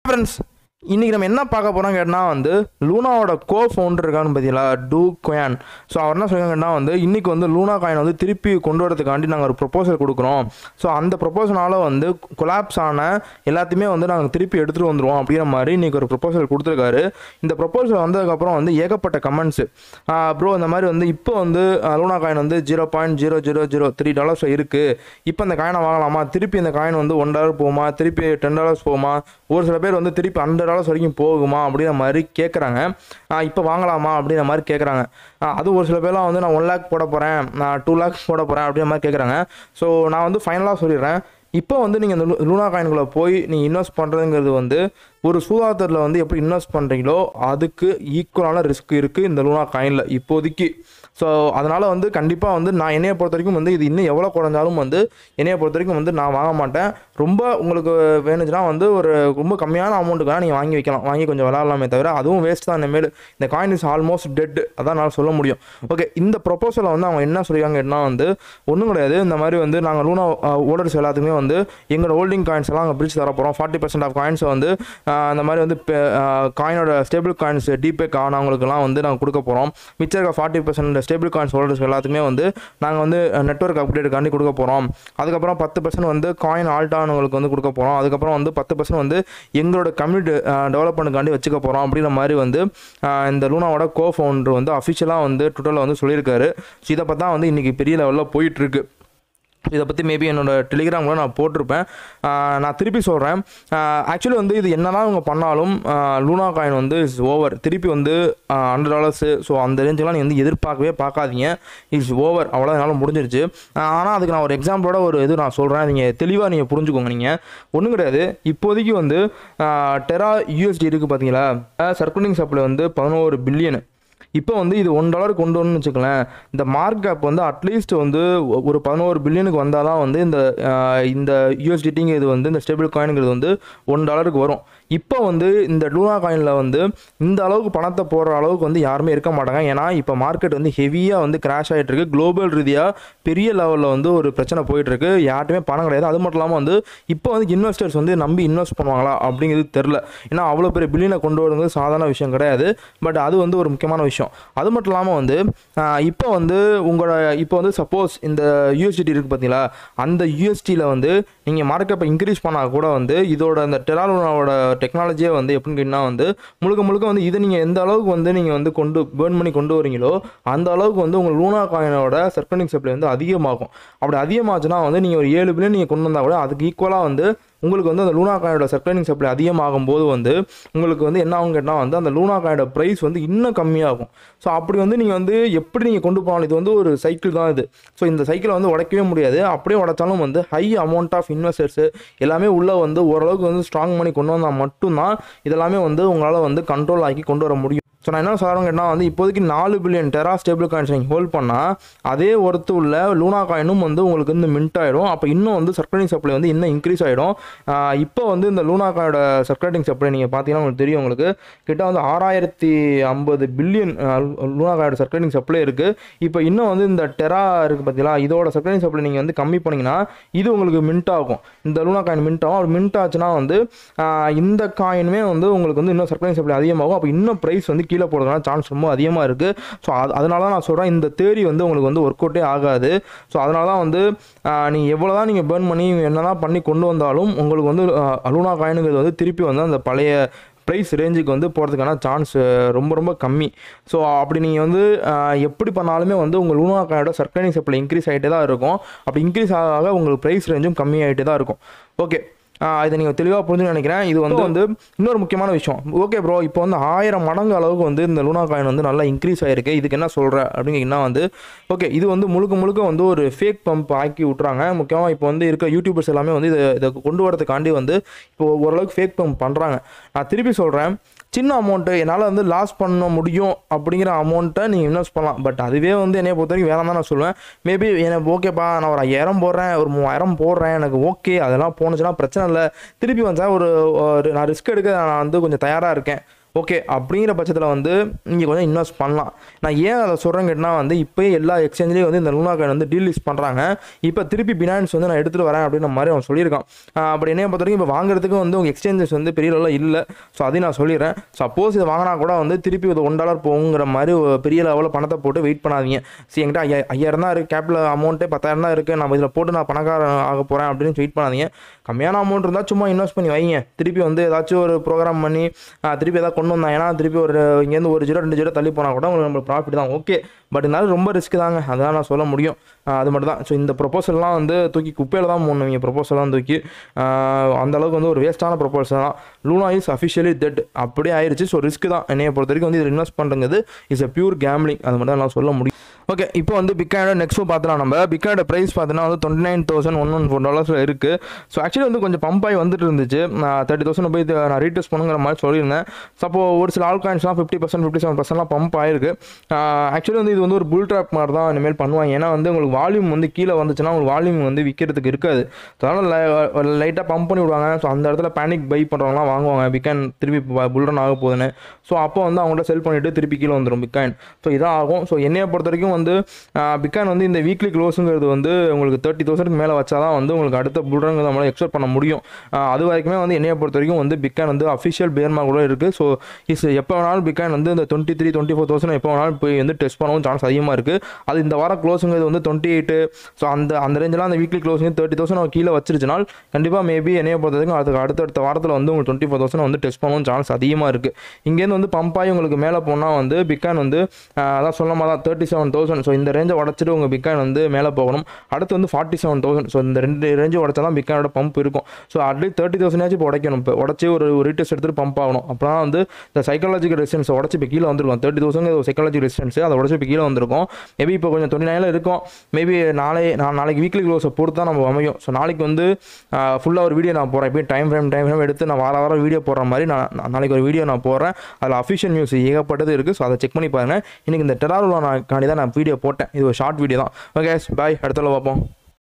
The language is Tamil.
ஃப்ரெண்ட்ஸ் இன்றைக்கி நம்ம என்ன பார்க்க போகிறோம் கேட்டால் வந்து லூனாவோட கோ ஃபவுண்டர் இருக்கான்னு பார்த்தீங்களா டூ கொயான் ஸோ அவர் என்ன சொல்லியிருக்காங்கன்னா வந்து இன்றைக்கி வந்து லூனா காயின் வந்து திருப்பி கொண்டு வரதுக்காண்டி நாங்கள் ஒரு ப்ரொப்போசல் கொடுக்குறோம் ஸோ அந்த ப்ரொப்போசனால் வந்து கொலாப்ஸ் ஆன எல்லாத்தையுமே வந்து நாங்கள் திருப்பி எடுத்துகிட்டு வந்துருவோம் அப்படிங்கிற மாதிரி இன்றைக்கி ஒரு ப்ரொப்போசல் கொடுத்துருக்காரு இந்த ப்ரொப்போசல் வந்ததுக்கப்புறம் வந்து ஏகப்பட்ட கமெண்ட்ஸு ப்ரோ இந்த மாதிரி வந்து இப்போ வந்து லூனா காயின் வந்து zero point zero zero zero three dollars இருக்குது இப்போ இந்த காயினை வாங்கலாமா திருப்பி இந்த காயின் வந்து ஒன் டாலர் போகுமா திருப்பி டென் டாலர்ஸ் போகுமா ஒரு சில பேர் வந்து திருப்பி ஹண்ட்ரட் டாலர்ஸ் வரைக்கும் போகுமா அப்படிங்கிற மாதிரி கேட்குறாங்க இப்போ வாங்கலாமா அப்படிங்கிற மாதிரி கேட்குறாங்க அது ஒரு சில பேர்லாம் வந்து நான் ஒன் லேக் போட போகிறேன் நான் டூ லேக்ஸ் போட போகிறேன் அப்படிங்கிற மாதிரி கேட்குறாங்க ஸோ நான் வந்து ஃபைனலாக சொல்லிடுறேன் இப்போ வந்து நீங்கள் இந்த லூ- லூனா காயின்குள்ளே போய் நீங்கள் இன்வெஸ்ட் பண்ணுறதுங்கிறது வந்து ஒரு சூதாட்டத்தில் வந்து எப்படி இன்வெஸ்ட் பண்ணுறீங்களோ அதுக்கு ஈக்குவலான ரிஸ்க் இருக்குது இந்த லூனா காயினில் இப்போதைக்கு ஸோ அதனால் வந்து கண்டிப்பாக வந்து நான் என்னையை பொறுத்த வரைக்கும் வந்து இது இன்னும் எவ்வளோ குறைஞ்சாலும் வந்து என்னையை பொறுத்த வரைக்கும் வந்து நான் வாங்க மாட்டேன் ரொம்ப உங்களுக்கு வேணுச்சுன்னா வந்து ஒரு ரொம்ப கம்மியான அமௌண்ட்டுக்காக நீங்கள் வாங்கி வைக்கலாம் வாங்கி கொஞ்சம் விளாட்லாமே தவிர அதுவும் வேஸ்ட் தான் இனிமேல் இந்த காயின் இஸ் ஆல்மோஸ்ட் டெட் அதான் நான் சொல்ல முடியும் ஓகே இந்த ப்ரொப்போசலை வந்து அவங்க என்ன சொல்லியிருக்காங்கன்னா வந்து ஒன்றும் கிடையாது இந்த மாதிரி வந்து நாங்கள் லூனா ஓடர்ஸ் எல்லாத்துக்குமே வந்து எங்களோட ஹோல்டிங் காயின்ஸ் எல்லாம் அங்கே பிரித்து தர போகிறோம் ஃபார்ட்டி பர்சன்ட் ஆஃப் காயின்ஸை வந்து ஆஹ், அந்த மாதிரி வந்து காயினோட ஸ்டேபிள் காயின்ஸ் டிபேக் ஆனவங்களுக்குலாம் வந்து நாங்கள் கொடுக்க போகிறோம் மிச்சம் இருக்க forty percent stable coins holders எல்லாத்துக்குமே வந்து நாங்கள் வந்து நெட்ஒர்க் அப்டேட்டுக்காண்டி கொடுக்க போகிறோம் அதுக்கப்புறம் பத்து பர்சன்ட் வந்து காயின் ஆல்டானவங்களுக்கு வந்து கொடுக்க போகிறோம் அதுக்கப்புறம் வந்து பத்து பர்சன்ட் வந்து எங்களோட கம்யூனிட்டி டெவலப்மெண்ட்டுக்காண்டி வச்சுக்க போகிறோம் அப்படின்ற மாதிரி வந்து ஆஹ், இந்த லூனாவோட கோ ஃபவுண்டர் வந்து அஃபிஷியலாக வந்து ட்விட்டரில் வந்து சொல்லியிருக்காரு ஸோ இதை பார்த்தா வந்து இன்றைக்கி பெரிய லெவலில் போயிட்டுருக்கு இதை பற்றி மேபி என்னோட டெலிகிராமில் நான் போட்டிருப்பேன் ஆஹ் நான் திருப்பி சொல்கிறேன் ஆக்சுவலி வந்து இது என்னதான் இவங்க பண்ணாலும் ஆஹ் லூனா காயின் வந்து இஸ் ஓவர் திருப்பி வந்து ஹண்ட்ரட் டாலர்ஸு ஸோ அந்த ரேஞ்சுலாம் நீங்கள் வந்து எதிர்பார்க்கவே பார்க்காதீங்க இட்ஸ் ஓவர் அவ்வளோ என்னால் முடிஞ்சிருச்சு ஆனால் அதுக்கு நான் ஒரு எக்ஸாம்பிளோட ஒரு இது நான் சொல்கிறேன் நீங்கள் தெளிவாக நீங்கள் புரிஞ்சுக்கோங்க நீங்கள் ஒன்றும் கிடையாது இப்போதைக்கு வந்து டெரா யூஎஸ்டி இருக்குது பார்த்தீங்களா சர்க்குலிங் சப்ளை வந்து பதினோரு பில்லியனு இப்போ வந்து இது ஒன் டாலர் கொண்டு வரணும்னு வச்சுக்கலேன் இந்த மார்க் கேப் வந்து அட்லீஸ்ட் வந்து ஒ- ஒரு பதினோரு பில்லியனுக்கு வந்தால் தான் வந்து இந்த ஆஹ், இந்த யூஎஸ்டிடிங்க இது வந்து இந்த ஸ்டேபிள் காயினுங்கிறது வந்து ஒன் டாலருக்கு வரும் இப்போ வந்து இந்த லூனா காயினில் வந்து இந்த அளவுக்கு பணத்தை போடுற அளவுக்கு வந்து யாருமே இருக்க மாட்டாங்க ஏன்னா இப்போ மார்க்கெட் வந்து ஹெவியாக வந்து கிராஷ் ஆகிட்டு இருக்கு குளோபல் ரீதியாக பெரிய லெவலில் வந்து ஒரு பிரச்சனை போயிட்டு இருக்கு யார்ட்டுமே பணம் கிடையாது அது மட்டும் இல்லாமல் வந்து இப்போ வந்து இன்வெஸ்டர்ஸ் வந்து நம்பி இன்வெஸ்ட் பண்ணுவாங்களா அப்படிங்கிறது தெரில ஏன்னா அவ்வளோ பெரிய பில்லியனை கொண்டு வரது சாதாரண விஷயம் கிடையாது பட் அது வந்து ஒரு முக்கியமான விஷயம் அது மட்டும் இல்லாமல் வந்து ஆஹ், இப்போ வந்து உங்களோட இப்போ வந்து சப்போஸ் இந்த யூஎஸ்டிடி இருக்குது பார்த்தீங்களா அந்த யூஎஸ்டியில் வந்து நீங்கள் மார்க்கெட்டை இன்க்ரீஸ் பண்ணால் கூட வந்து இதோட அந்த டெராலோனாவோட டெக்னாலஜியே வந்து எப்படின்னு கேட்டிங்கன்னா வந்து முழுக்க முழுக்க வந்து இதை நீங்கள் எந்த அளவுக்கு வந்து நீங்கள் வந்து கொண்டு பேர்ன் பண்ணி கொண்டு வரீங்களோ அந்த அளவுக்கு வந்து உங்கள் லூனா காயினோட சர்க்கனிங் சப்ளை வந்து அதிகமாகும் அப்படி அதிகமாச்சுன்னா வந்து நீங்கள் ஒரு ஏழு பில்லியன் நீங்கள் கொண்டு வந்தால் கூட அதுக்கு ஈக்குவலாக வந்து உங்களுக்கு வந்து அந்த லூனா காயோட சர்க்குலேட்டிங் சப்ளை அதிகமாகும் போது வந்து உங்களுக்கு வந்து என்ன ஆகும் கேட்டால் வந்து அந்த லூனா காயோட ப்ரைஸ் வந்து இன்னும் கம்மியாகும் ஸோ அப்படி வந்து நீங்கள் வந்து எப்படி நீங்கள் கொண்டு போகலாம் இது வந்து ஒரு சைக்கிள் தான் இது ஸோ இந்த சைக்கிளை வந்து உடைக்கவே முடியாது அப்படியே உடைச்சாலும் வந்து ஹை அமௌண்ட் ஆஃப் இன்வெஸ்டர்ஸ் எல்லாமே உள்ளே வந்து ஓரளவுக்கு வந்து ஸ்ட்ராங் பண்ணி கொண்டு வந்தால் மட்டும்தான் இதெல்லாமே வந்து உங்களால் வந்து கண்ட்ரோல் ஆக்கி கொண்டு வர முடியும் ஸோ நான் என்ன சொல்கிறேன் கேட்டால் வந்து இப்போதைக்கு நாலு பில்லியன் டெரா ஸ்டேபிள் காயின்ஸ் நீங்கள் ஹோல்ட் பண்ணால் அதே ஒருத்து உள்ள லூனா காயினும் வந்து உங்களுக்கு வந்து மின்ட் ஆகிடும் அப்போ இன்னும் வந்து சர்க்குலேட்டிங் சப்ளை வந்து இன்னும் இன்க்ரீஸ் ஆகிடும் இப்போ வந்து இந்த லூனா காயோட சர்க்குலேட்டிங் சப்ளை நீங்கள் பார்த்தீங்கன்னா உங்களுக்கு தெரியும் உங்களுக்கு கிட்ட வந்து ஆறாயிரத்தி ஐம்பது பில்லியன் லூனா காயோட சர்க்குலேட்டிங் சப்ளை இருக்குது இப்போ இன்னும் வந்து இந்த டெரா இருக்குது பார்த்தீங்களா இதோட சர்க்குலேட்டிங் சப்ளை நீங்கள் வந்து கம்மி பண்ணிங்கன்னா இது உங்களுக்கு மின்ட் ஆகும் இந்த லூனா காயின் மின்ட் ஆகும் அப்படி மின்ட் ஆச்சுன்னா வந்து ஆஹ், இந்த காயினுமே வந்து உங்களுக்கு வந்து இன்னும் சர்க்குலேட்டிங் சப்ளை அதிகமாகும் அப்போ இன்னும் ப்ரைஸ் வந்து கீழே போடுறதுக்கான சான்ஸ் ரொம்ப அதிகமாக இருக்குது ஸோ அது அதனால தான் நான் சொல்கிறேன் இந்த தேரி வந்து உங்களுக்கு வந்து ஒர்க் அவுட்டே ஆகாது ஸோ அதனால தான் வந்து நீங்கள் எவ்வளோ தான் நீங்கள் பேர்ன் பண்ணி என்ன தான் பண்ணி கொண்டு வந்தாலும் உங்களுக்கு வந்து அலுனா காயினுங்கிறது வந்து திருப்பி வந்து அந்த பழைய ப்ரைஸ் ரேஞ்சுக்கு வந்து போகிறதுக்கான சான்ஸ் ரொம்ப ரொம்ப கம்மி ஸோ அப்படி நீங்கள் வந்து ஆஹ், எப்படி பண்ணாலுமே வந்து உங்கள் லூனா காயோட சர்க்கரை சப்ளை இன்க்ரீஸ் ஆகிட்டே தான் இருக்கும் அப்படி இன்க்ரீஸ் ஆக ஆக உங்களுக்கு ப்ரைஸ் ரேஞ்சும் கம்மி ஆகிட்டே தான் இருக்கும் ஓகே இதை நீங்கள் தெளிவாக புரிஞ்சு நினைக்கிறேன் இது வந்து வந்து இன்னொரு முக்கியமான விஷயம் ஓகே ப்ரோ இப்போ வந்து ஆயிரம் மடங்கு அளவுக்கு வந்து இந்த லூனா காயின் வந்து நல்லா இன்க்ரீஸ் ஆயிருக்கு இதுக்கு என்ன சொல்கிற அப்படிங்கன்னா வந்து ஓகே இது வந்து முழுக்க முழுக்க வந்து ஒரு ஃபேக் பம்ப் ஆக்கி விட்றாங்க முக்கியமாக இப்போ வந்து இருக்க யூடியூபர்ஸ் எல்லாமே வந்து இதை இதை கொண்டு வரதுக்காண்டி வந்து இப்போ ஓரளவுக்கு ஃபேக் பம்ப் பண்ணுறாங்க நான் திருப்பி சொல்கிறேன் சின்ன அமௌண்ட்டு என்னால் வந்து லாஸ் பண்ண முடியும் அப்படிங்கிற அமௌண்ட்டை நீங்கள் இன்வெஸ்ட் பண்ணலாம் பட் அதுவே வந்து என்னைய பொறுத்த வரைக்கும் வேணாம் தான் நான் சொல்லுவேன் மேபி எனக்கு ஓகேப்பா நான் ஒரு ஐயாயிரம் போடுறேன் ஒரு மூவாயிரம் போடுறேன் எனக்கு ஓகே அதெல்லாம் போணுச்சுன்னா பிரச்சனை இல்லை திருப்பி வந்தால் ஒரு ஒரு நான் ரிஸ்க் எடுக்க நான் வந்து கொஞ்சம் தயாராக இருக்கேன் ஓகே அப்படிங்கிற பட்சத்தில் வந்து நீங்கள் கொஞ்சம் இன்வெஸ்ட் பண்ணலாம் நான் ஏன் அதை சொல்கிறேன் கேட்டால் வந்து இப்போயே எல்லா எக்ஸ்சேஞ்சிலையும் வந்து இந்த லூனா காயின் வந்து டீல் லிஸ்ட் பண்ணுறாங்க இப்போ திருப்பி பினான்ஸ் வந்து நான் எடுத்துகிட்டு வரேன் அப்படின்ற மாதிரி அவன் சொல்லியிருக்கான் ஆஹ் அப்படி என்னைய பொறுத்த வரைக்கும் இப்போ வாங்குறதுக்கு வந்து உங்கள் எக்ஸ்சேஞ்சஸ் வந்து பெரிய லெவலில் இல்லை ஸோ அதையும் நான் சொல்லிடுறேன் சப்போஸ் இதை வாங்கினா கூட வந்து திருப்பி இது ஒன் டாலர் போகுங்கிற மாதிரி ஒரு பெரிய லெவலில் பணத்தை போட்டு வெயிட் பண்ணாதீங்க சரி என்கிட்ட ஐயா ஐயாயிரம் தான் இருக்குது கேப்பில் அமௌண்ட்டே பத்தாயிரம் தான் இருக்குது நம்ம இதில் போட்டு நான் பணக்காரன் ஆக போகிறேன் அப்படின்னு வெயிட் பண்ணாதீங்க கம்மியான அமௌண்ட் இருந்தால் சும்மா இன்வெஸ்ட் பண்ணி வைங்க திருப்பி வந்து ஏதாச்சும் ஒரு ப்ரோக்ராம் பண்ணி ஆஹ் திருப்பி ஏதாவது கொண்டு வந்தாங்கன்னா திருப்பி ஒரு இங்கேருந்து ஒரு ஜீரோ ரெண்டு ஜீரோ தள்ளி போனால் கூட உங்களுக்கு நம்மளுக்கு ப்ராஃபிட் தான் ஓகே பட் இருந்தாலும் ரொம்ப ரிஸ்க் தாங்க அதான் நான் சொல்ல முடியும் ஆஹ் அது மட்டும் தான் ஸோ இந்த ப்ரொபோசல்லாம் வந்து தூக்கி குப்பையில் தான் போடணும் நீங்கள் ப்ரொபோசல்லாம் தூக்கி ஆஹ் அந்த அளவுக்கு வந்து ஒரு வேஸ்ட்டான ப்ரொபோசல் தான் லூனா இஸ் அஃபிஷியலி டெட் அப்படியே ஆயிடுச்சு ஸோ ரிஸ்க் தான் என்னைய பொறுத்த வரைக்கும் வந்து இதில் இன்வெஸ்ட் பண்ணுறது இஸ் a பியூர் கேம்லிங் அது மட்டும் தான் நான் சொல்ல முடியும் ஓகே இப்போ வந்து பிக்கானோட நெக்ஸ்ட்டும் பார்த்தலாம் நம்ம பிக்கானோட ப்ரைஸ் பார்த்தீங்கன்னா வந்து twenty nine thousand one one four டாலர்ஸில் இருக்குது ஸோ ஆக்சுவலி வந்து கொஞ்சம் பம்ப் ஆகி வந்துட்டு இருந்துச்சு நான் தேர்ட்டி தௌசண்ட் போய் இது நான் ரீடெஸ்ட் பண்ணுங்கிற மாதிரி சொல்லியிருந்தேன் ஸோ அப்போ ஒரு சில ஆல் காயின்ஸ்லாம் ஃபிஃப்டி பர்சன்ட் ஃபிஃப்டி செவன் பர்சன்ட்லாம் பம்ப் ஆயிருக்கு ஆக்சுவலி வந்து இது வந்து ஒரு புல் ட்ராப் மாதிரி தான் இனிமேல் பண்ணுவாங்க ஏன்னா வந்து உங்களுக்கு வால்யூம் வந்து கீழே வந்துச்சுன்னா உங்களுக்கு வால்யூம் வந்து விற்கிறதுக்கு இருக்காது ஸோ அதனால் லைட்டாக பம்ப் பண்ணி விடுவாங்க ஸோ அந்த இடத்துல பேனிக் பை பண்ணுறவங்களாம் வாங்குவாங்க பிக்கான் திருப்பி புல்ரன் ஆக போகுதுன்னு ஸோ அப்போ வந்து அவங்கள்ட்ட செல் பண்ணிவிட்டு திருப்பி கீழே வந்துடும் பிக்காயின் ஸோ இதான் ஆகும் ஸோ என்னையை பொறுத்த வரைக்கும் வந்து பிக்கான் வந்து இந்த வீக்லி க்ளோஸுங்கிறது வந்து உங்களுக்கு தேர்ட்டி தௌசண்ட்க்கு மேலே வச்சா தான் வந்து உங்களுக்கு அடுத்த புல்ரன் நம்மளால் எக்ஸ்பெக்ட் பண்ண முடியும் ஆஹ் அது வரைக்குமே வந்து என்னையை பொறுத்த வரைக்கும் வந்து பிக்கான் வந்து அஃபிஷியல் பேர்மா கூட இருக்குது ஸோ இஸ் எப்போ வேணாலும் பிக்கான் வந்து இந்த twenty three twenty four thousand எப்போ வேணாலும் போய் வந்து டெஸ்ட் பண்ணவும் சான்ஸ் அதிகமாக இருக்குது அது இந்த வாரம் க்ளோஸுங்கிறது வந்து டுவெண்ட்டி எயிட்டு ஸோ அந்த அந்த ரேஞ்செலாம் அந்த வீக்லி க்ளோஸிங் தேர்ட்டி தௌசண்ட் கீழே வச்சிருச்சுனால் கண்டிப்பாக மேபி என்னைய பொறுத்த வரைக்கும் அதுக்கு அடுத்தடுத்த வாரத்தில் வந்து உங்களுக்கு டுவெண்ட்டி ஃபோர் தௌசண்ட் வந்து டெஸ்ட் பண்ணவும் சான்ஸ் அதிகமாக இருக்குது இங்கேருந்து வந்து பம்ப் ஆகி உங்களுக்கு மேலே போனால் வந்து பிக்கான் வந்து ஆஹ் அதான் சொன்ன மாதிரி தான் தேர்ட்டி செவன் தௌசண்ட் ஸோ இந்த ரேஞ்சை உடச்சிட்டு உங்கள் பிக்கான் வந்து மேலே போகணும் அடுத்து வந்து ஃபார்ட்டி செவன் தௌசண்ட் ஸோ இந்த ரெண்டு ரேஞ்சு உடச்சா தான் பிக்கானோட பம்ப் இருக்கும் ஸோ அட்லீஸ்ட் தேர்ட்டி தௌசண்டாச்சும் இப்போ உடைக்கணும் இப்போ உடச்சி ஒரு ரீட்டெஸ்ட் எடுத்துட்டு பம்ப் ஆகணும் அப்போ வந்து இந்த சைக்காலஜிக்கல் ரெசிஸ்டன்ஸ் உடச்சி இப்போ கீழே வந்துருக்கும் தேர்ட்டி தௌசண்ட் சைக்காலஜி ரெசிஸ்டன்ஸ் அதை உடச்சி இப்போ கீழே வந்திருக்கும் மேபி இப்போ கொஞ்சம் டுவெண்ட்டி நைனில் இருக்கும் மேபி நாளை நான் நாளைக்கு வீக்லி க்ளோஸை பொறுத்து தான் நம்ம அமையும் ஸோ நாளைக்கு வந்து ஃபுல்லாக ஒரு வீடியோ நான் போகிறேன் இப்போ டைம் ஃப்ரேம் டைம் ஃப்ரேம் எடுத்து நான் வார வாரம் வீடியோ போடுற மாதிரி நான் நான் நாளைக்கு ஒரு வீடியோ நான் போடுறேன் அதில் அஃபிஷியல் நியூஸ் ஏகப்பட்டது இருக்குது ஸோ அதை செக் பண்ணி பாருங்கள் இன்றைக்கி இந்த டெராவில் நான் காண்டி தான் நான் வீடியோ போட்டேன் இது ஒரு ஷார்ட் வீடியோ தான் ஓகே பாய் அடுத்த பார்ப்போம்